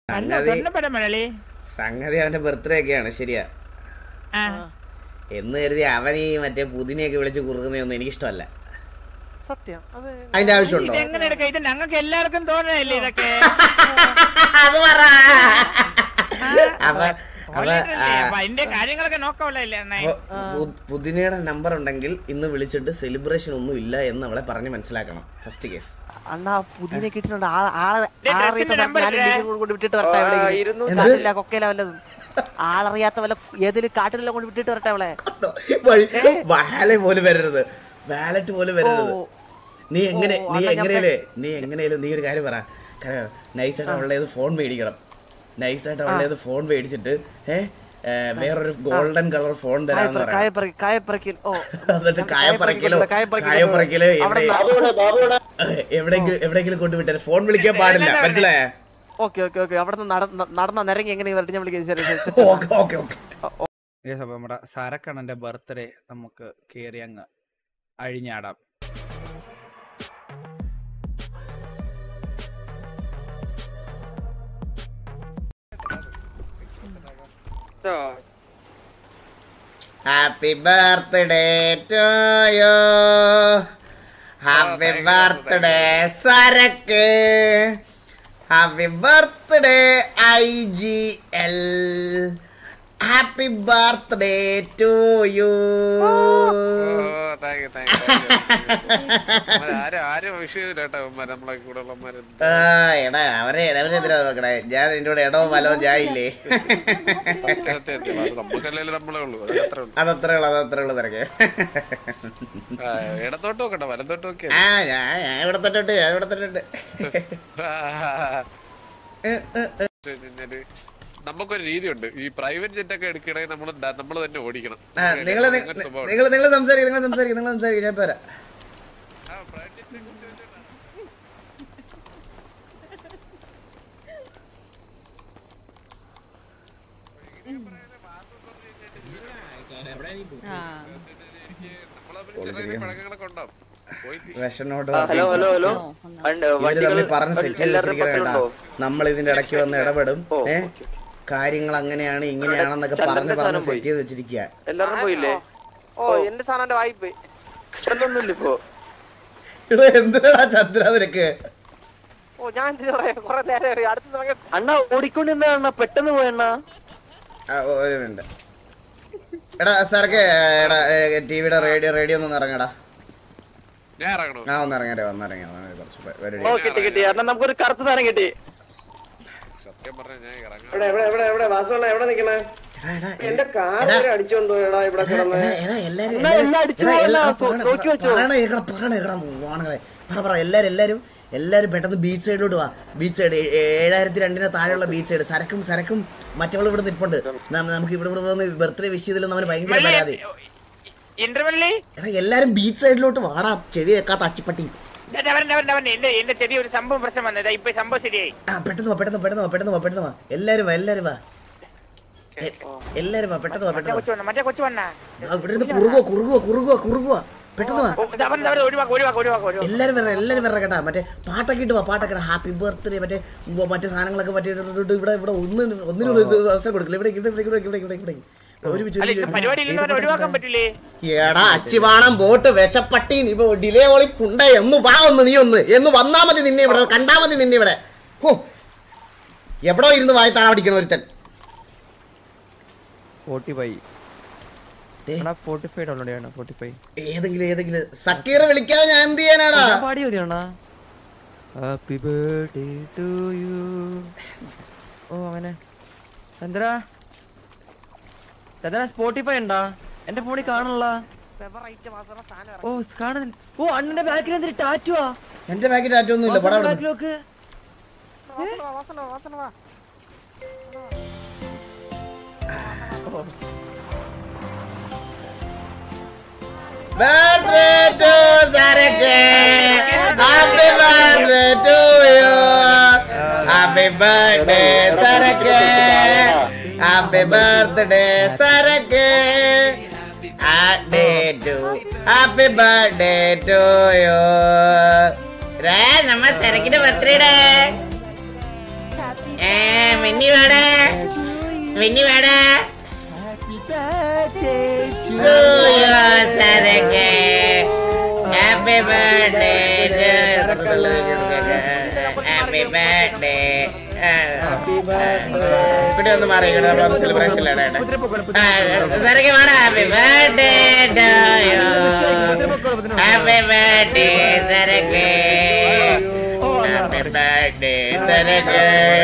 അല്ല സംഗതി തൊണ്ടപ്പടം മലയാളി സംഗതി അവന്റെ ബർത്ത്ഡേ ഒക്കെയാണ് ശരിയാ ആ എന്ന് കരുതി അവൻ ഈ മറ്റേ പുതിനെയൊക്കെ വിളിച്ച് കുറുകുന്നതൊന്നും എനിക്കിഷ്ടമല്ല സത്യം അത് അതിന്റെ ആവശ്യമുണ്ടോ ഇത് എങ്ങനെ എടുക്കാം ഇത് ഞങ്ങൾക്ക് എല്ലാവർക്കും തോന്നണല്ലേ ഇതൊക്കെ അത് പറ ആ, അവ അവ ഓലയിട്ടല്ലേ? അപ്പൊ അതിന്റെ കാര്യങ്ങളൊക്കെ നോക്കാവല്ലേ അണ്ണേ പുതിനയുടെ നമ്പർ ഉണ്ടെങ്കിൽ ഇന്ന് വിളിച്ചിട്ട് സെലിബ്രേഷൻ ഒന്നും ഇല്ല എന്ന് അവളെ പറഞ്ഞ് മനസ്സിലാക്കണം ഫസ്റ്റ് കേസ് അണ്ണാ പുതിനെ കിട്ടിയിട്ടുണ്ട് ആളെ ആളെ ദേ, ആളറിയാത്ത ഡ്രസ്സിന്റെ സ്ഥലത്ത് number ഞാൻ ഇല്ലേ? ലിങ്ക് കൊണ്ട് വിട്ടിട്ട് വരട്ടെ എവിടെയെങ്കിലും. എന്ത്? കാട്ടില്ല കൊക്കയില വല്ലതും ആളറിയാത്ത വല്ല ഏതെങ്കിലും കാട്ടിലെല്ലാം കൊണ്ട് വിട്ടിട്ട് വരട്ടെ അവളെ വാല പോലും വരരുത് വാലറ്റ് പോലും വരരുത് ഓ. നീ എങ്ങനെ ഓ, നീ അതാ ഞാൻ എങ്ങനെയല്ലേ നീ എങ്ങനെയാലും നീ ഒരു കാര്യം പറ നൈസായിട്ട് അവളുടേത് ഫോൺ മേടിക്കണം നൈസായിട്ട് അവളുടേത് ഫോൺ മേടിച്ചിട്ട് ഏ ഏ, വേറൊരു ഗോൾഡൻ കളർ ഫോൺ തരാന്ന് പറയാം കായപ്പറക്കി കായപ്പറക്കി ഓ എന്നിട്ട് കായപ്പറക്കിലോ കായപ്പറക്കിലോ കായപ്പറക്കിലോ അവിടെ എവിടെ എവിടെയെങ്കിലും എവിടെയെങ്കിലും കൊണ്ടുവിട്ടാൽ ഫോൺ വിളിക്കാൻ പാടില്ല മനസ്സിലായേ ഓക്കെ ഓക്കെ ഓക്കെ അവിടെ നിന്ന് നടന്ന നിരങ്ങി എങ്ങനെ വരട്ടെ ഞാൻ വിളിക്കാം ഓക്കെ ഓക്കെ ഓക്കെ Yes, അപ്പൊ നമ്മുടെ സരക്കണ്ണന്റെ ബർത്ത്ഡേ നമുക്ക് കേറി അങ്ങ് അഴിഞ്ഞാടാം happy birthday to you happy birthday സരക്ക് happy birthday I G L happy birthday to you thank you thank you ആരും ആരും വിഷയമില്ല കേട്ടോ ഇവന്മാര് നമ്മളെ കൂടെ ഉള്ളമാര് എടാ അവരെ അവരെന്തിനാ നോക്കണേ ഞാൻ നിന്റെ കൂടെ ഇടവും വലവും ഞാൻ ഇല്ലേ നമുക്കല്ലേ നമ്മളെ ഉള്ളൂ അതൊക്കെ അത്രേ ഉള്ളൂ അതത്രേ ഉള്ളു അതത്രേ ഉള്ളു തിരക്ക് ആ, ഇടത്തോട്ട് നോക്കണ്ട വലത്തോട്ട് നോക്കിയാ ആ ഞാൻ ഞാൻ ഇവിടെ തന്നിട്ട് ഞാൻ ഇവിടെ തന്നിട്ട് കഴിഞ്ഞാല് നമുക്കൊരു രീതിയുണ്ട് ഈ പ്രൈവറ്റ് ജെറ്റ് ഒക്കെ എടുക്കണമെങ്കിൽ നമ്മൾ നമ്മൾ തന്നെ ഓടിക്കണം നിങ്ങൾ അങ്ങനെ സ്വഭാവം നിങ്ങൾ നിങ്ങൾ സംസാരിക്കും നിങ്ങൾ സംസാരിക്കും നിങ്ങൾ സംസാരിക്കും ഞാൻ പോരാ ആ, private jet ഒക്കെ എടുത്ത് എനിക്ക് നമ്മളെ തമ്മിൽ ചെറിയ ചെറിയ പഴക്കങ്ങളൊക്കെ ഉണ്ടാവും പോയി വിഷനോട്ട് ഹലോ ഹലോ ഹലോ ഇവര് തമ്മിൽ പറഞ്ഞ് സെറ്റ് ചെയ്ത് വെച്ചിരിക്കണ കേട്ടാ നമ്മൾ ഇതിന്റെ ഇടയ്ക്ക് വന്ന് ഇടപെടും ഏ കാര്യങ്ങൾ അങ്ങനെയാണ് ഇങ്ങനെയാണെന്നൊക്കെ പറഞ്ഞ് പറഞ്ഞ് സെറ്റ് ചെയ്ത് വെച്ചിരിക്കുക എല്ലാരും പോയില്ലേ ഓ എന്റെ സാധനം എന്റെ വായി പോയി ഇവിടൊന്നുമില്ല ഇപ്പൊ ഇത് എന്തിനാ ചന്ദ്ര നിനക്ക് ഓ ഞാൻ എന്തിനാ പറയാ കൊറേ നേരം അടുത്ത സമയം അണ്ണ ഓടിക്കൊണ്ടിരുന്ന അണ്ണ പെട്ടെന്ന് പോയണ്ണ ആ, ഒ- ഒരു മിനിറ്റ് എടാ സാറൊക്കെ എടാ ടിവിയുടെ റേഡിയോ റേഡിയോ ഒന്ന് ഇറങ്ങടാ ഞാൻ ഇറങ്ങണോ ആ ഒന്ന് ഇറങ്ങാ ഒന്ന് ഇറങ്ങിയാ കുറച്ച് പരിപാടി ഓ കിട്ടി കിട്ടി അണ്ണ നമുക്കൊരു കറുത്ത സാധനം കിട്ടി സത്യം പറഞ്ഞാൽ ഞാൻ ഇറങ്ങാം എവിടെ എവിടെ എവിടെ എവിടെ വാസുള്ള എവിടെ നിക്കണേ എടാ, എടാ, എന്റെ കാർ അടിച്ചോണ്ട് പോയടാ ഇവിടെ കിടന്ന് എടാ, എടാ, എല്ലാരും- എന്നാ എല്ലാരും- എല്ലാം അടിച്ചു എടാ, പോയല്ലോ, എല്ലാ- തോ- പറയണ, നോക്കി വെച്ചോ. പറയണ കേക്കടാ, പറയണ കേക്കടാ, വാണങ്ങളെ. പറ, പറ, എല്ലാരും എല്ലാരും എല്ലാരും പെട്ടെന്ന് ബീച്ച് സൈഡിലോട്ട് വാ ബീച്ച് സൈഡ് ഏഴായിരത്തി രണ്ടിന് താഴെയുള്ള ബീച്ച് സൈഡ് സരക്കും സരക്കും മറ്റവൾ ഇവിടെ നിൽപ്പുണ്ട് ന- നമുക്ക് ഇവിടെ ഇവിടെ വന്ന് ബർത്ത്ഡേ വിഷ് ചെയ്തില്ലെന്ന് അവന് ഭയങ്കര പരാതി ഇന്റർവെല്ലി എടാ എല്ലാരും ബീച്ച് സൈഡിലോട്ട് വാടാ ചെവി വെക്കാത്ത അച്ചിപ്പട്ടി എന്റെ എന്റെ ചെറിയൊരു സംഭവം പ്രശ്നം വന്നത് ഇപ്പൊ സംഭവം ശരിയായി ആ പെട്ടെന്ന് വാ പെട്ടെന്ന് വാ, പെട്ടെന്ന് വാ പെട്ടെന്ന് വാ പെട്ടെന്ന് വാ എല്ലാരും വാ എല്ലാരും വാ എ- എല്ലാരും വാ പെട്ടെന്ന് വാ മറ്റേ പെട്ടെന്ന് കൊച്ചു വന്ന മറ്റേ കൊച്ചു വന്ന വാ ഇവിടെ ഇരുന്ന് കുറുകുക കുറുകുക കുറുകുക കുറുകുക പെട്ടെന്ന് വാ ഒഴിവാക്ക ഒഴിവാക്ക ഒഴിവാക്ക ഒഴിവാക്ക എല്ലാരും വരണം എല്ലാരും വരണം കേട്ടാ മറ്റേ പാട്ടൊക്കെ ഇട്ട് വാ പാട്ടൊക്കെ ഇടാം. ഹാപ്പി ബർത്ത്ഡേ മറ്റേ ഉവ്വ് മറ്റേ സാധനങ്ങളൊക്കെ മറ്റേ ഇട്ടിട്ട് ഇവിടെ ഇവിടെ ഒന്നും ഒന്നിനും ഒരു ഇത് അവസരം കൊടുക്കില്ല ഇവിടെ ഇവിടെ ഇവിടെ ഇവിടെ ഇവിടെ ഇവിടെ ഒരുമിച്ച് അല്ല ഇത് പരിപാടി ഇല്ലെന്ന് ഒഴിവാക്കാൻ പറ്റില്ലേ എടാ അച്ചിവാണം ബോട്ട് വിശപ്പട്ടി ഇപ്പൊ ഡിലേ ഓളി പുണ്ട എന്ന് വാ ഒന്ന് നീ ഒന്ന് എന്ന് വന്നാ മതി നിന്നെ ഇവിടെ കണ്ടാ മതി നിന്നെ ഇവിടെ ഹോ എവിടോ ഇരുന്ന് വായി താഴടിക്കണം ഒരുത്തൻ ഫോർട്ടി ഫൈവ് ദേ, ഫോർട്ടി ഫൈവ് ഡൗൺലോഡ് ചെയ്യണം ഫോർട്ടി ഫൈവ് ഏതെങ്കിലും ഏതെങ്കിലും സക്കീർ വിളിക്കാതെ ഞാൻ എന്ത് ചെയ്യാനാടാ ഞാൻ പാടി മതിയാണോ ഹാപ്പി ബർത്ത്ഡേ ടു യു ഓ അങ്ങനെ ചന്ദ്ര ചന്ദ്ര സ്പോട്ടിഫൈ ഉണ്ടാ എന്റെ ഫോണിൽ കാണണല്ല ഫെവറൈറ്റ് മാസം സാധനം ഓ കാണുന്നില്ല ഓ അണ്ണന്റെ ബാക്കിൽ എന്തൊരു ടാറ്റുവാ എന്റെ പാക്കറ്റ് ആറ്റൊന്നും ഇല്ല പടാ ബാക്കിൽ നോക്ക് വാസന വാ, വാസന വാ, വാസന വാ Birthday to Sarake. Happy birthday to you. Happy birthday, Sarake. Happy birthday, Sarake. Happy to Happy birthday to you. രേ നമ്മ സരക്കിന്റെ ബർത്ത്ഡേ ഏ മിന്നി വേടേ മിന്നി വേടേ സരക്ക് ഹാപ്പി ബർത്ത്ഡേ ഹാപ്പി ബർത്ത്ഡേ ഇവിടെ ഒന്ന് മാറിയിക്കണേ നമ്മൾ സെലിബ്രേഷനിലാണ് സരക്ക് വേണം ഹാപ്പി ബർത്ത്ഡേ ഹാപ്പി ബർത്ത്ഡേ സരക്ക് ഹാപ്പി ബർത്ത്ഡേ സരക്ക്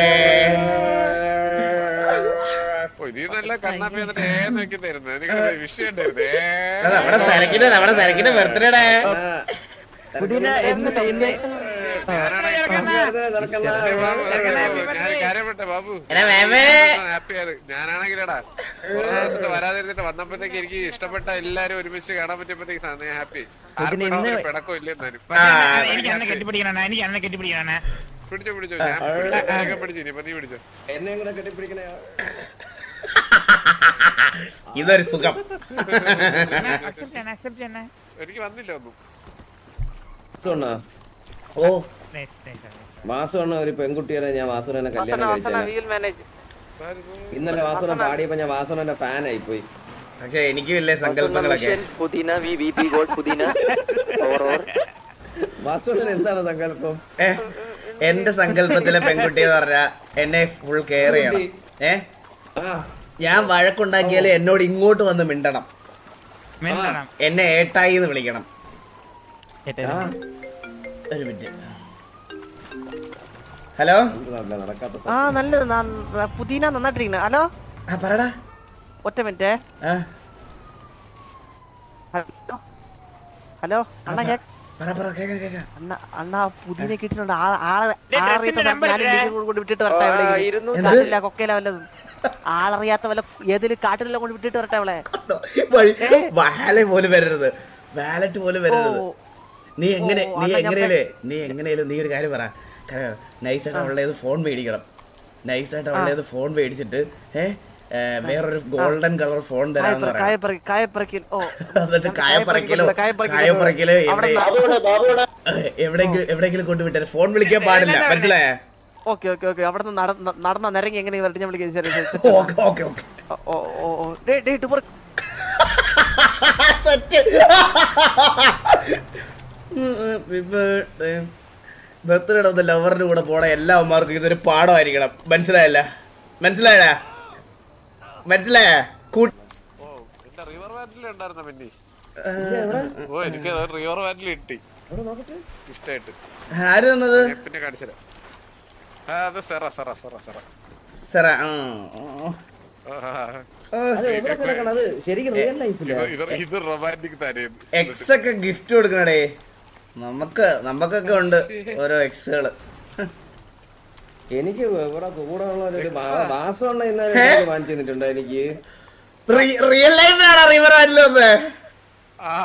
ഓ, ഇതിൽ നല്ല കണ്ണാപ്പി എന്നിട്ട് ഏ നോക്കി തരുന്നു എനിക്കൊരു വിഷയം ഉണ്ടായിരുന്നു നമ്മുടെ സരക്കിന്റെ നമ്മുടെ സരക്കിന്റെ ബർത്ത്ഡേടെ പുതിന എന്ന് ചെയ്യുന്നേ കാര്യപ്പെട്ടെ ബാബു എടാ മേമേ ഹാപ്പി ആയത് ഞാനാണെങ്കിലടാ കുറെ ദിവസം വരാതിരുന്നിട്ട് വന്നപ്പോഴത്തേക്ക് എനിക്ക് ഇഷ്ടപ്പെട്ട എല്ലാരും ഒരുമിച്ച് കാണാൻ പറ്റിയപ്പോഴത്തേക്ക് ഞാൻ ഹാപ്പി ആർക്കും ഒരു പിടക്കം ഇല്ലെന്നാലും എനിക്ക് അന്നെ കെട്ടിപ്പിടിക്കണ എനിക്ക് അന്നെ കെട്ടിപ്പിടിക്കണ പിടിച്ചോ പിടിച്ചോ ഞാൻ പിടിച്ചോ പിടിച്ചു ഇനിയിപ്പോ നീ പിടിച്ചോ എന്നെയും കൂടെ കെട്ടിപ്പിടിക്കണേ ഇതൊരു സുഖം അക്സെപ്റ്റ് ചെയ്യണേ അക്സെപ്റ്റ് ചെയ്യണേ എനിക്ക് വന്നില്ല ഒന്നും വാസുണ്ണ ഓ നൈസ് നൈസ് വാസുണ്ണ ഒരു പെൺകുട്ടിയെ ഞാൻ വാസുണ്ണനെ കല്യാണം കഴിച്ചാണ് ഇന്നലെ വാസുണ്ണൻ പാടിയപ്പോ ഞാൻ വാസുണ്ണന്റെ ഫാൻ ആയി പോയി പക്ഷെ എനിക്കും ഇല്ലേ സങ്കല്പങ്ങളൊക്കെ പുതിന വി വി പി ഗോഡ് പുതിന ഓർ ഓർ വാസുണ്ണൻ എന്താണ് സങ്കല്പം ഏ, എന്റെ സങ്കല്പത്തിലെ പെൺകുട്ടി എന്ന് പറഞ്ഞാ എന്നെ ഫുൾ കെയർ ചെയ്യണം ഏ ആ ഞാൻ വഴക്കുണ്ടാക്കിയാലും എന്നോട് ഇങ്ങോട്ട് വന്ന് മിണ്ടണം മിണ്ടണം എന്നെ ഏട്ടായി എന്ന് വിളിക്കണം ആ, ഒരു മിനിറ്റ് ഹലോ എന്തുവാ നടക്കാത്ത ആ നല്ലത് ന- പുതിന നന്നായിട്ടിരിക്കണ ഹലോ ആ പറടാ ഒറ്റ മിനിറ്റ് ആ ഹലോ ഹലോ അണ്ണ കേ പറ പറ കേക്കാം കേക്കാം അണ്ണ അണ്ണ പുതിന കിട്ടിയിട്ടുണ്ട് ആളെ ആളെ ദേ, ആളറിയാത്ത ഡ്രസ്സിന്റെ ഞാൻ number ഇല്ലേ? ലിവിംഗ് കൊണ്ട് വിട്ടിട്ട് വരട്ടെ എവിടെയെങ്കിലും ഇരുന്നൂറ്റി എന്ത്? കാട്ടില്ല കൊക്കയില വല്ലതും ആളറിയാത്ത വല്ല ഏതൊരു കാട്ടിലെല്ലാം കൊണ്ട് വിട്ടിട്ട് വരട്ടെ അവളെ വഴി വാല പോലും വരരുത് വാലറ്റ് പോലും വരരുത് ഓ. നീ എങ്ങനെ ഓ, നീ അണ്ണാ ഞാൻ എങ്ങനെയല്ലേ നീ എങ്ങനെയാലും നീ ഒരു കാര്യം പറ നൈസായിട്ട് അവളുടേത് ഫോൺ മേടിക്കണം നൈസായിട്ട് അവളുടേത് ഫോൺ മേടിച്ചിട്ട് ഏ ഏ, വേറൊരു ഗോൾഡൻ കളർ ഫോൺ തരാന്ന് പറയാം കായപ്പറക്കി കായപ്പറക്കി ഓ എന്നിട്ട് കായപ്പറക്കിലോ കായപ്പറക്കിലോ എവിടെ എവിടെങ്കിലും എവിടെങ്കിലും കൊണ്ടുവിട്ടാൽ ഫോൺ വിളിക്കാൻ പാടില്ല മനസ്സിലായേ ഓക്കെ ഓക്കെ ഓക്കെ അവിടെ നിന്ന് നടന്ന നടന്ന നിരങ്ങി എങ്ങനെ വരട്ടെ ഞാൻ വിളിക്കുന്നത് ശരി ശരി, ശരി. ഓക്കെ ഓക്കെ ഓക്കെ ഓ ഓ ഓ day day to set birthday ഒന്ന് ലവറിന്റെ കൂടെ പോണ എല്ലാ അമ്മമാർക്കും ഇതൊരു പാഠമായിരിക്കണം മനസ്സിലായല്ല മനസ്സിലായ മനസ്സിലായ ഓ എന്റെ റിവർ വാറ്റിൽ ഉണ്ടായിരുന്ന പെന്നി ഓ എനിക്ക് റിവർ വാറ്റിൽ കിട്ടി ഇഷ്ടായിട്ട് ആര് തന്നത് ഞാൻ പിന്നെ കാണിച്ചുതരാം ആ അത് സെറ സെറ സെറ സെറ സെറ ആ, ആ, ആ, ആ. ആ. അത് എവിടെ കിടക്കണത് ശരിക്കും റിയൽ ലൈഫില് ഇത് ഇത് ഇത് റൊമാൻറ്റിക് തരേന്ന് എക്സ് ഒക്കെ ഗിഫ്റ്റ് കൊടുക്കണടേ നമുക്ക് നമുക്കൊക്കെ ഉണ്ട് ഓരോ എക്സുകള് എനിക്ക് ഇവിടെ കൂടെ ഉള്ള ഒരു വാസുണ്ണ ഇന്നലെ എനിക്ക് വാങ്ങിച്ചു തന്നിട്ടുണ്ട് എനിക്ക് റിയൽ ലൈഫിലാണോ റിവർ ആറ്റിലൊന്ന് ആ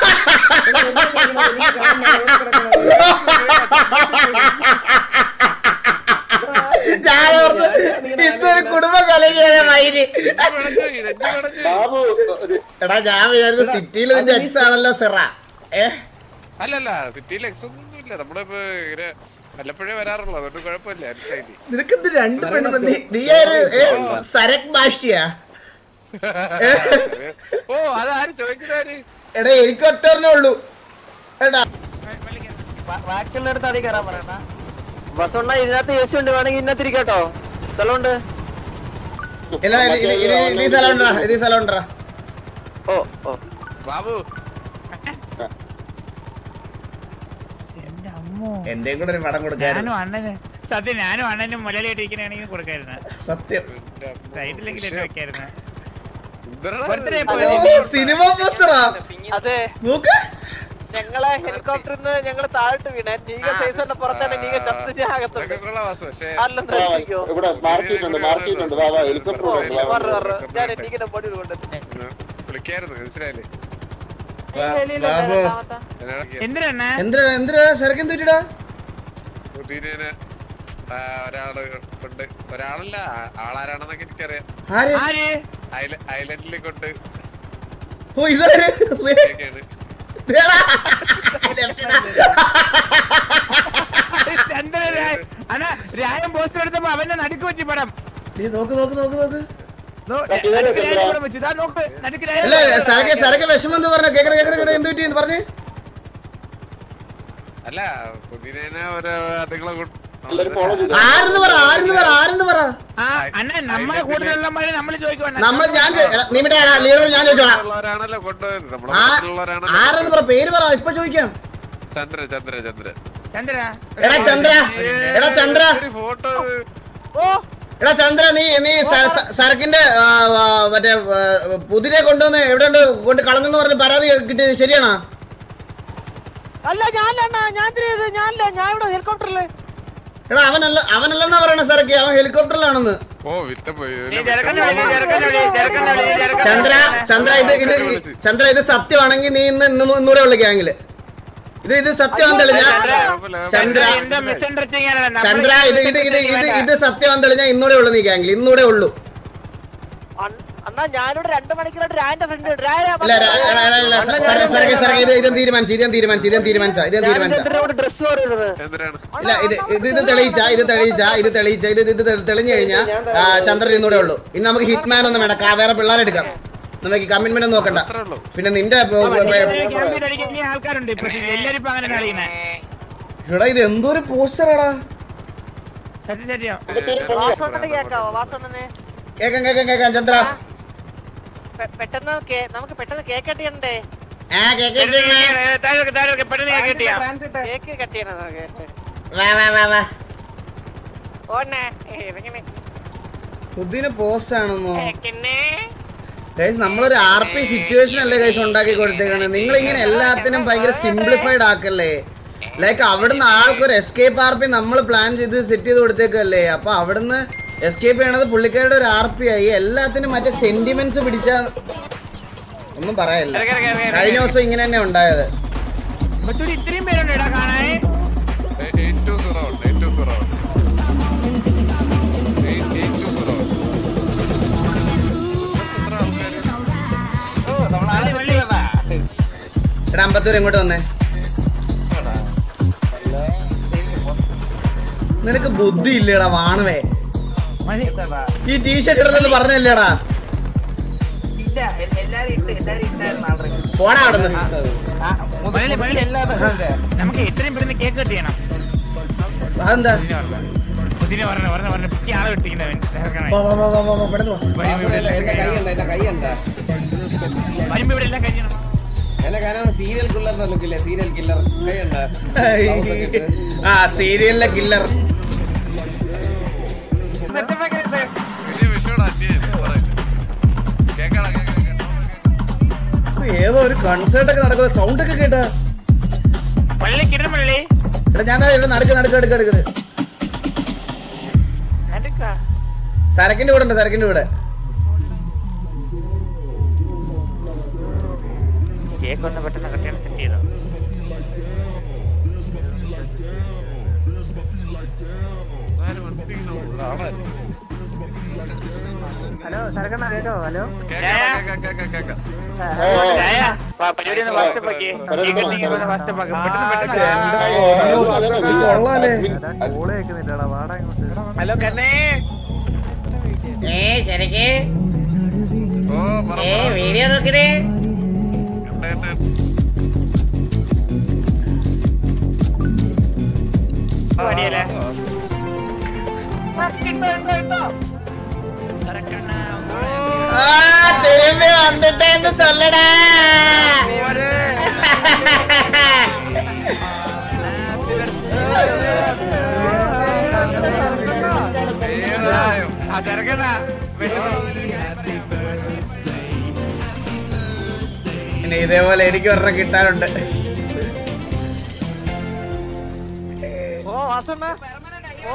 ഞാൻ ഓർത്ത് ഇതൊരു കുടുംബ കലകിയ മൈര് പിടഞ്ഞു, ഇതെന്ത് പിടഞ്ഞു? എടാ ഞാൻ വിചാരിച്ചു സിറ്റിയിൽ നിന്റെ എക്സ് ആണല്ലോ സെറ ഏ അല്ലല്ല സിറ്റിയിൽ എക്സ് ഒന്നും ഇല്ല നമ്മളിപ്പോ ഇങ്ങനെ വല്ലപ്പോഴേ വരാറുള്ളൂ അതുകൊണ്ട് കുഴപ്പമില്ല അടുത്തായിട്ട് നിനക്കെന്ത് രണ്ട് പെണ്ണ് നീ നീ ആര് ഏ, സരക് ഭാഷ്യ ഓ അതാര് ചോദിക്കുന്നതാര് എടാ എനിക്ക് ഒറ്ററിനേ ഉള്ളൂ എടാ ബാക്കിയുള്ളടത്ത് അതി കയറാൻ പറയണ വസണ്ണ ഇതിനകത്ത് യേശു ഉണ്ട് വേണമെങ്കിൽ ഇതിനകത്ത് ഇരിക്കട്ടോ സ്ഥലമുണ്ട് ഇല്ല ഇത് ഇത് ഇത് ഇത് ഈ സ്ഥലം ഉണ്ടടാ ഇത് ഈ സ്ഥലം ഉണ്ടടാ ഓ ഓ ബാബു എന്റെ അമ്മോ എന്റെയും കൂടെ ഒരു പടം കൊടുക്കായിരുന്നു ഞാനും അണ്ണന് സത്യം ഞാനും അണ്ണനും മുലയിലായിട്ട് ഇരിക്കണെങ്കിൽ കൊടുക്കായിരുന്നു സത്യം എന്റെ അമ്മോ. സൈഡിലെങ്കിലും എന്നെ വെക്കായിരുന്നു എന്തെടാ ബർത്ത്ഡേ ഓ സിനിമ പോസ്റ്ററാ അതെ നോക്ക് ഞങ്ങളെ ഹെലികോപ്റ്ററിൽ നിന്ന് ഞങ്ങള് താഴോട്ട് വീണേ നീക സൈസ് തന്നെ പുറത്താണ് നീക ശബ്ദത്തിന് അകത്തുണ്ട് ഇതൊക്കെ കൊള്ളാം വാസു, പക്ഷേ അല്ലെന്ന് രക്ഷിക്കോ ഇവിടെ മാർക്കിട്ടുണ്ട് മാർക്കിട്ടുണ്ട് ഹെലികോപ്റ്റർ ഞാൻ നീകിന്റെ ബോഡി കൊണ്ടെത്തി വിളിക്കായിരുന്നു മനസ്സിലായില്ലേ ബാബു എന്നോട് എന്തിനാ എന്തിനാ എന്തിനാ ശരക്കും തൂറ്റിടാ കുട്ടീനെ ആ, ഒരാള് കൊണ്ട് ഒരാളല്ല ആ- ആളാരാണെന്നൊക്കെ എനിക്കറിയാം ആര് ആര് ഐല- ഐലൻഡിൽ കൊണ്ട് ഓ ഇതാര് ഒക്കെയാണ്. ദേടാ. ചന്ദ്രൻ രായ- അണ്ണാ രായം പോസ്റ്റ് എടുത്തപ്പോ അവന്റെ നടുക്ക് വെച്ച് പടം നീ നോക്ക് നോക്ക് നോക്ക് നോക്ക് ദോ, നടുക്ക് line കൂടെ വെച്ച്. ദാ നോക്ക്, നടുക്ക് line അല്ല കൂടെ വെച്ച്. സരക്ക് സരക്ക് വിഷമം എന്ന് പറഞ്ഞ കേക്കണ കേക്കണ കേക്കണ എന്ത് പറ്റി പറഞ്ഞു അല്ല കുതിരേനെ ഒരു അതുങ്ങളെ കൊണ്ട് ആരെന്ന് പറ ആരെന്ന് പറ ആരെന്ന് പറ ആ, അണ്ണാ നമ്മളെ കൂടുതലുള്ളവന്മാരെ നമ്മള് ചോദിക്കുവാണ് നമ്മൾ ഞാൻ ചോ- എടാ, നിമിടെ ലീഡർ ഞാൻ ചോദിച്ചോളാം ഉള്ളവരാണല്ലോ കൊണ്ടുപോയത് നമ്മളെ ആ- നാട്ടിലുള്ളവരാണല്ലോ ആരെന്ന് പറ പേര് പറ ഇപ്പൊ ചോദിക്കാം ചന്ദ്ര ചന്ദ്ര ചന്ദ്ര ചന്ദ്ര എടാ ചന്ദ്ര എടാ ചന്ദ്ര ഫോട്ടോ എടാ ചന്ദ്ര നീ നീ സ- സ- സരക്കിന്റെ ആ, ആ, മറ്റേ ആ, പുതിരെ കൊണ്ടുവന്ന് എവിടെ കൊണ്ട് കളഞ്ഞെന്ന് പറഞ്ഞ് പരാതി കിട്ടിയത് ശരിയാണോ അല്ല ഞാനല്ല ഞാൻ തിരിയത് ഞാനല്ല ഞാൻ ഇവിടെ ഹെലികോപ്റ്ററില് എടാ അവനല്ല അവനല്ലെന്നാ പറയണ സരക്ക് അവൻ ഹെലികോപ്റ്ററിലാണെന്ന് ഓ വിട്ട പോയി നീ ചെറുക്കൻ്റെ വിളി, ചെറുക്കൻ്റെ വിളി, ചെറുക്കൻ്റെ വിളി, ചെറുക്കൻ്റെ ചന്ദ്ര ചന്ദ്ര ഇത് ഇത് ചന്ദ്ര ഇത് സത്യമാണെങ്കിൽ നീ ഇന്ന് ഇന്ന് ഇന്നൂടെ ഉള്ള ഗ്യാങ്ങില് ഇത് ഇത് സത്യമാണെന്ന് തെളിഞ്ഞ ചന്ദ്ര എന്താ misunderstanding ആണ് നമ്മള് ചന്ദ്ര ഇത് ഇത് ഇത് ഇത് ഇത് സത്യമാണെന്ന് തെളിഞ്ഞ ഇന്നൂടെ ഉള്ളു നീ ഗ്യാങ്ങിൽ ഇന്നൂടെ ഉള്ളു അണ്ണാ ഞാനിവിടെ രണ്ട് മണിക്കൂറായിട്ട് രായന്റെ ഫ്രണ്ട് രായ ഇല്ല ര- എടാ, എടാ, ഇല്ല, സ- സരക്ക് സരക്ക് സരക്ക് ഇത് ഇതും തീരുമാനിച്ചു ഇതും തീരുമാനിച്ചു ഇതും തീരുമാനിച്ച ഇതും തീരുമാനിച്ച ഡ്രസ് പറയുന്നത് ചന്ദ്രയാണ് ഇല്ല ഇത് ഇത് ഇത് തെളിയിച്ച ഇത് തെളിയിച്ച ഇത് തെളിയിച്ച ഇത് ഇത് തെ- തെളിഞ്ഞു കഴിഞ്ഞാൽ ചന്ദ്രൻ ഇന്നൂടെ ഉള്ളൂ ഇന്ന് നമുക്ക് ഹിറ്റ്മാൻ ഒന്നും വേണ്ട കാ- വേറെ പിള്ളേരെ എടുക്കാം നമുക്ക് കമ്മിറ്റ്മെന്റ് ഒന്നും നോക്കണ്ട അത്രേ ഉള്ളൂ പിന്നെ നിന്റെ പ- പ- പ- ക്യാമ്പിൽ അടിക്കുന്ന ആൾക്കാരുണ്ട് ഇപ്പൊ എല്ലാരും ഇപ്പൊ അങ്ങനെ അറിയുന്നത് എടാ ഇത് എന്തോ ഒരു പോസ്റ്ററാടാ സത്യം സത്യം വാസണ്ണനെ കേക്കാവോ വാസണ്ണനെ കേക്കാം കേക്കാം കേക്കാം ചന്ദ്ര പെ- പെട്ടെന്ന് കേ- നമുക്ക് പെട്ടെന്ന് കേക്ക് കട്ട് ചെയ്യണ്ടേ ആ കേക്കട്ടെ താഴെ താഴെ പെട്ടെന്ന് ഞാൻ കിട്ടിയാ കേക്ക് കട്ട് ചെയ്യണം നമുക്ക് വാ വാ വാ വാ ഓണ്ണേ ഇറങ്ങനെ പുതിയ പോസ്റ്റ് ആണെന്നോ കേക്കിന്നെ ഗൈസ് നമ്മളൊരു ആർ പി സിറ്റുവേഷൻ അല്ലേ ഗൈസ് ഉണ്ടാക്കി കൊടുത്തേക്കുന്നത് നിങ്ങൾ ഇങ്ങനെ എല്ലാത്തിനും ഭയങ്കര സിംപ്ലിഫൈഡ് ആക്കല്ലേ ലൈക്ക് അവിടുന്ന് ആൾക്കൊരു എസ്കേപ്പ് ആർ പി നമ്മൾ പ്ലാൻ ചെയ്ത് സെറ്റ് ചെയ്ത് കൊടുത്തേക്കല്ലേ അപ്പൊ അവിടുന്ന് എസ്കേപ്പ് ചെയ്യണത് പുള്ളിക്കാരുടെ ഒരു ആർ പി ആയി എല്ലാത്തിനും മറ്റേ സെന്റിമെന്റ്സ് പിടിച്ച ഒന്നും പറയല്ല കഴിഞ്ഞ ദിവസം ഇങ്ങനെ തന്നെ ഉണ്ടായത് കൊച്ചൂടി ഇത്രയും പേരുണ്ട് ഇടാ കാണാൻ എയ്റ്റ് ടു സീറോ ഉണ്ട് എയ്റ്റ് ടു സീറോ ഉണ്ട് എയ്റ്റ് ടു സീറോ ഉണ്ട് എത്ര ആൾക്കാര് എടാ അമ്പത്തൂർ ഇങ്ങോട്ട് വന്നേ നിനക്ക് ബുദ്ധി ഇല്ലേടാ വാണവേ ഈ ടീഷർട്ട് ഇടലെന്ന് പറഞ്ഞല്ലേടാ പോടാ അവിടെ മലയാളി മലയാളി നമുക്ക് എത്രയും പെട്ടെന്ന് കേക്ക് കട്ട് ചെയ്യണം അതെന്താ പുതിയ പറഞ്ഞ പറഞ്ഞ പറഞ്ഞ പുതിയ ആളെ വിട്ടിരിക്കുന്നവൻ വാ, വാ, വാ, വാ, വാ, വാ, പെട്ടെന്ന് വാ. എന്റെ കൈ ഉണ്ട് എന്റെ കൈ ഉണ്ട് വരുമ്പോ ഇവിടെ എല്ലാം കഴിയണം എന്നെ കാരണം സീരിയൽ കില്ലർ ലുക്കില്ലേ സീരിയൽ കില്ലർ കൈ ഉണ്ട് ആ സീരിയലിലെ കില്ലർ വിഷയം വിഷയോടെ അന്യം പറയുന്നത് കേക്കാടാ കേക്കാ കേട്ടോ ഏതോ ഒരു കൺസേർട്ട് ഒക്കെ നടക്കുന്ന സൗണ്ട് ഒക്കെ കേട്ടാ പള്ളി കിടന്ന പള്ളി എടാ ഞാൻ ദാ ഇവിടെ നടക്ക് നടക്ക് നടക്ക് നടക്ക് സരക്കിന്റെ കൂടെ ഉണ്ട് സരക്കിന്റെ കൂടെ കേക്ക് ഒന്ന് പെട്ടെന്ന് കട്ട് ചെയ്യണം സെറ്റ് ചെയ്തോ ആരും വന്നിരിക്കുന്നു ആളാര് ഹലോ സർക്കണ്ണ കേട്ടോ ഹലോ കേക്കാടാ കേക്കാ കേക്കാ കേക്കാ ചായ, പ- പരിപാടി ഒന്ന് വാട്സപ്പ് ആക്കി കേക്ക് കട്ടിങ് ഒന്ന് വാട്സപ്പ് ആക്കി പെട്ടെന്ന് പെട്ടെന്ന് ഇത് കൊള്ളാലേ ഹലോ കണ്ണേ ഏ ശരിക്ക് ഓ പറ ഏ വീഡിയോ നോക്കിനേ കണ്ടേ കണ്ടേ പടിയല്ലേ ആ തിരുമ്പി വന്നിട്ടേന്ന് சொல்லடா ആ തിരക്കണ്ട ഇനി ഇതേപോലെ എനിക്ക് ഒരെണ്ണം കിട്ടാനുണ്ട് ഓ വാസണ്ണ ഓ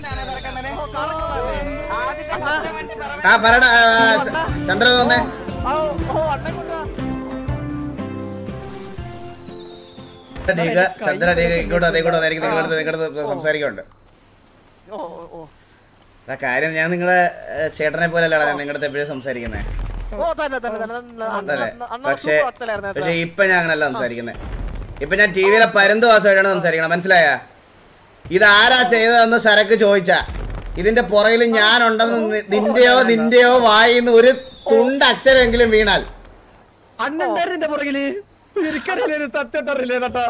ആ പറടാ ആ, ച- ചന്ദ്ര വന്നേ ഓ ഓ അണ്ണൻ കൊണ്ടുവാ ഡീക ചന്ദ്ര ഡീക ഇങ്ങോട്ട് അതേ കൂടെ എനിക്ക് നിങ്ങളുടെ നിങ്ങളുടെ സംസാരിക്കുന്നുണ്ട് ഓ ഓ, ഓ ആ കാര്യം ഞാൻ നിങ്ങളെ ഏ, ചേട്ടനെ പോലെ അല്ലടാ ഞാൻ നിങ്ങളുടെ എപ്പോഴും സംസാരിക്കുന്നത് ഓ തന്നെ തന്നെ തന്നെ അന്ന് അതല്ലേ അന്ന് അന്ന് പക്ഷേ സൂപ്പർ വത്തലായിരുന്നു കേട്ടോ. പക്ഷെ ഇപ്പൊ ഞാൻ അങ്ങനല്ല സംസാരിക്കുന്നത് ഇപ്പൊ ഞാൻ ടി വിയിലെ പരന്തു വാസമായിട്ടാണ് സംസാരിക്കണം മനസ്സിലായ ഇത് ആരാ ചെയ്തതെന്ന് സരക്ക് ചോദിച്ച ഇതിന്റെ പുറകിൽ ഞാനുണ്ടെന്ന് നി- നിന്റെയോ നിന്റെയോ വായിന്ന് ഒരു തുണ്ട് അക്ഷരമെങ്കിലും വീണാൽ അണ്ണുണ്ടായിരുന്നു എന്റെ പുറകില് എനിക്കറിയില്ലേ തത്തിട്ടറിയില്ലേ തട്ടാ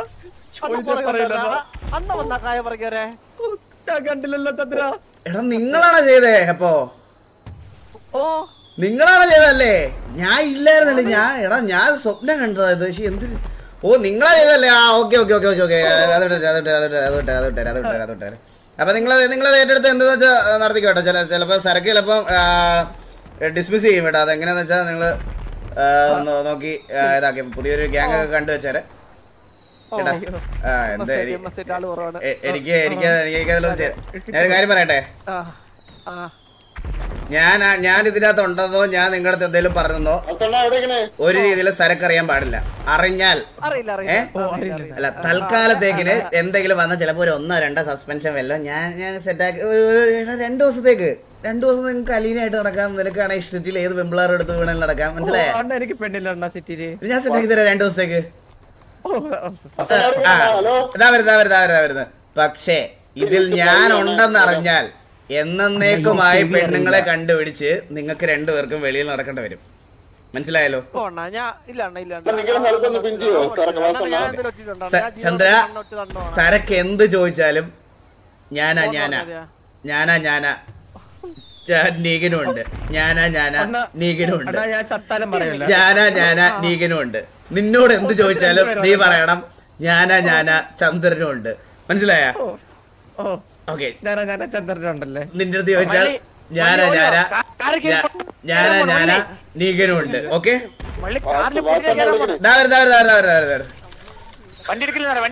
അണ്ണ വന്നാ കായ പറക്കവരെ ഞാൻ കണ്ടില്ലല്ലോ തത്തിര എടാ നിങ്ങളാണോ ചെയ്തേ അപ്പോ ഓ നിങ്ങളാണോ ചെയ്തല്ലേ ഞാൻ ഇല്ലായിരുന്നല്ലേ ഞാൻ എടാ ഞാൻ സ്വപ്നം കണ്ടതാ ഇത് പക്ഷെ എന്ത് ഓ നിങ്ങളാ ചെയ്തല്ലേ ആ okay okay okay okay okay അതോട്ടെ അതോട്ടെ അതോട്ടെ അതോട്ടെ അതോട്ടെ അതോട്ടെ അതോട്ടെ അപ്പൊ നിങ്ങൾ നിങ്ങൾ ഏറ്റെടുത്ത് എന്താ വെച്ചാൽ നടത്തിക്കോട്ടെ ചില ചിലപ്പോൾ സരക്ക് ചിലപ്പം ഡിസ്മിസ് ചെയ്യും കേട്ടോ അതെങ്ങനെയാന്ന് വെച്ചാൽ നിങ്ങൾ ഒന്ന് നോക്കി ആ, ഇതാക്കി പുതിയൊരു ഗ്യാങ് ഒക്കെ കണ്ടു വെച്ചാല് കേട്ടാ ആ എന്താ മസ്റ്റായിട്ട് ആള് കുറവാണ് എ- എനിക്ക് എനിക്ക് എനിക്ക് അതിലൊന്നും ചെയ്യാൻ ഞാനൊരു കാര്യം പറയട്ടെ ആ ആ ഞാൻ ആ- ഞാൻ ഇതിനകത്ത് ഉണ്ടെന്നോ ഞാൻ നിങ്ങളുടെ അടുത്ത് എന്തെങ്കിലും പറഞ്ഞെന്നോ ഒരു രീതിയിൽ സരക്കറിയാൻ പാടില്ല അറിഞ്ഞാൽ അറിയില്ല ഏ? അറിയില്ല അറിയില്ല അല്ല തൽക്കാലത്തേക്കിന് എന്തെങ്കിലും വന്ന ചിലപ്പോ ഒരു ഒന്നോ രണ്ടോ സസ്പെൻഷൻ വല്ല ഞാൻ ഞാൻ സെറ്റാക്കി ഒരു ഒരു എടാ, രണ്ട് ദിവസത്തേക്ക് രണ്ടു ദിവസം നിങ്ങൾക്ക് അലീനായിട്ട് നടക്കാം നിനക്കാണെങ്കിൽ ഇഷ്ടത്തിൽ ഏത് വെമ്പിളാർ എടുത്ത് വീണാലും നടക്കാം മനസ്സിലായേ അണ്ണ എനിക്ക് പെണ്ണില്ല അണ്ണ സിറ്റിയില് ഇത് ഞാൻ സെറ്റാക്കി തരാം രണ്ട് ദിവസത്തേക്ക് ഓ, ഓ, ആ, ഇതാ വരുന്നത് ഇതാ വരുന്നത് ഇതാ വരുന്നത് വരുന്നത് പക്ഷേ ഇതിൽ ഞാൻ ഉണ്ടെന്ന് അറിഞ്ഞാൽ എന്നേക്കുമായി പെണ്ണുങ്ങളെ കണ്ടുപിടിച്ച് നിങ്ങൾക്ക് രണ്ടുപേർക്കും വെളിയിൽ നടക്കേണ്ടി വരും മനസ്സിലായല്ലോ ഓ അണ്ണാ ഞാൻ ഇല്ല അണ്ണ ഇല്ല അണ്ണാ. അണ്ണാ, ഞാൻ എന്തെങ്കിലും ഒറ്റിട്ടുണ്ടോ? സ- ഞാൻ ജീവൻ ചന്ദ്ര അണ്ണ ഒറ്റ തന്നോ അണ്ണാ? സരക്ക് എന്ത് ചോദിച്ചാലും ഞാനാ ഞാനാ മതിയാ? ഞാനാ ഞാനാ ചാ- നീകനും ഉണ്ട് ഞാനാ ഞാനാ അണ്ണാ- നീകനും ഉണ്ട് അണ്ണാ ഞാൻ ചത്താലും പറയല്ല ഞാനാ ഞാനാ നീകനും ഉണ്ട് നിന്നോട് എന്ത് ചോദിച്ചാലും നീ പറയണം ഞാനാ ഞാനാ ചന്ദ്രനും ഉണ്ട് മനസ്സിലായ ഓ ഓ ഓക്കെ ഞാനാ ഞാനാ ചന്ദ്രനുണ്ടല്ലേ നിന്റെ അടുത്ത് ചോദിച്ചാൽ ഞാനാ ഞാനാ ഞാ- ഞാനാ ഞാനാ നീകനും ഉണ്ട് ഓക്കെ മള്ളി കാറിൽ പോയിട്ട് ദാ വരും ദാ വരും ദാ വരും ദാ വരും ദാ വരും വണ്ടി എടുക്കില്ല